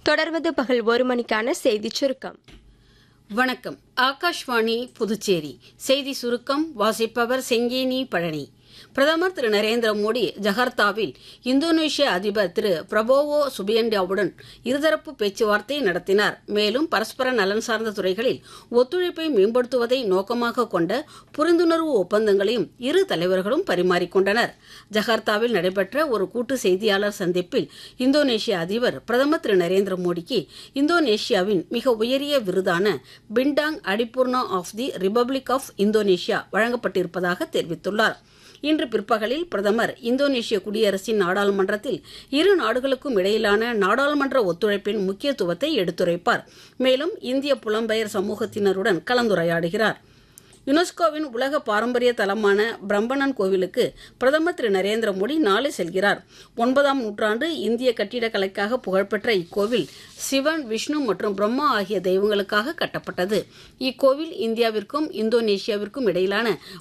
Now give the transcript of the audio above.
தொடர்வது பகல் ஒரு மணிக்கான செய்திச் சுருக்கம் வணக்கம் ஆகாஷ்வாணி புதுச்சேரி செய்தி சுருக்கம் வாசிப்பவர் செங்கேனி பழனி பிரதமர் திரு நரேந்திர மோடி ஜகார்த்தாவில் இந்தோனேஷிய அதிபர் திரு பிரபோவோ சுபியண்டாவுடன் இருதரப்பு பேச்சுவார்த்தை நடத்தினார் மேலும் பரஸ்பர நலன் சார்ந்த துறைகளில் ஒத்துழைப்பை மேம்படுத்துவதை நோக்கமாக கொண்ட புரிந்துணர்வு ஒப்பந்தங்களையும் இரு தலைவர்களும் பரிமாறிக்கொண்டனர் ஜகார்த்தாவில் நடைபெற்ற ஒரு கூட்டு செய்தியாளர் சந்திப்பில் இந்தோனேஷிய அதிபர் பிரதமர் திரு நரேந்திர மோடிக்கு இந்தோனேஷியாவின் மிக உயரிய விருதான Bintang Adipurna of the Republic of Indonesia வழங்கப்பட்டிருப்பதாக தெரிவித்துள்ளார் இன்று பிற்பகலில் பிரதமர் இந்தோனேஷிய குடியரசின் நாடாளுமன்றத்தில் இரு நாடுகளுக்கும் இடையிலான நாடாளுமன்ற ஒத்துழைப்பின் முக்கியத்துவத்தை எடுத்துரைப்பார் மேலும் இந்திய புலம்பெயர் சமூகத்தினருடன் கலந்துரையாடுகிறார் யுனெஸ்கோவின் உலக பாரம்பரிய தலமான பிரம்பணன் கோவிலுக்கு பிரதமர் திரு நரேந்திர மோடி நாளை செல்கிறார் ஒன்பதாம் நூற்றாண்டு இந்திய கட்டிடக்கலைக்காக புகழ்பெற்ற இக்கோவில் சிவன் விஷ்ணு மற்றும் பிரம்மா ஆகிய தெய்வங்களுக்காக கட்டப்பட்டது இக்கோவில் இந்தியாவிற்கும் இந்தோனேஷியாவிற்கும் இடையிலான